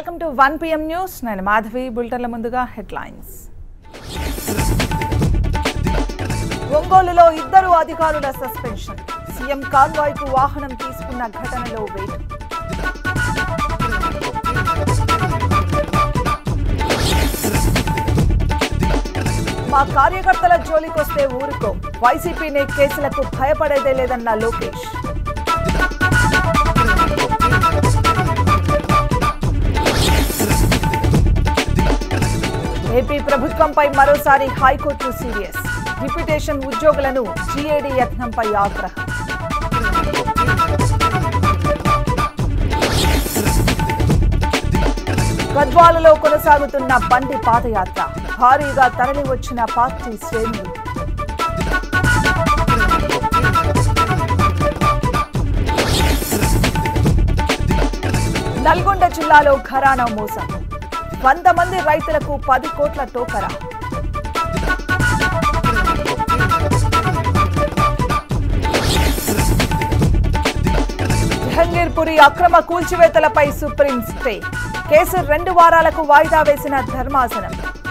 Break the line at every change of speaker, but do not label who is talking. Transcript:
welcome to one PM news నేను మాధవి బులెటిన్ల ముందుగా headlines ఒంగోలులో ఇద్దరు అధికారుల సస్పెన్షన్ సీఎం కాన్వాయ్ కు వాహనం తీసుకున్న ఘటనలో వేటు మా కార్యకర్తల జోలికొస్తే ఊరుకో వైసీపీనే కేసులకు భయపడేదే లేదన్న లోకేష్ ఏపీ ప్రభుత్వంపై మరోసారి హైకోర్టు సీరియస్ డిప్యుటేషన్ ఉద్యోగులను జీఏడీ యత్నంపై ఆగ్రహం గద్వాలలో కొనసాగుతున్న బండి పాదయాత్ర భారీగా తరలి వచ్చిన పార్టీ శ్రేణులు నల్గొండ జిల్లాలో ఘరానా మోసం వంద మంది రైతులకు పది కోట్ల టోకరా జహంగీర్పురి అక్రమ కూల్చివేతలపై సుప్రీం స్టే కేసు రెండు వారాలకు వాయిదా వేసిన ధర్మాసనం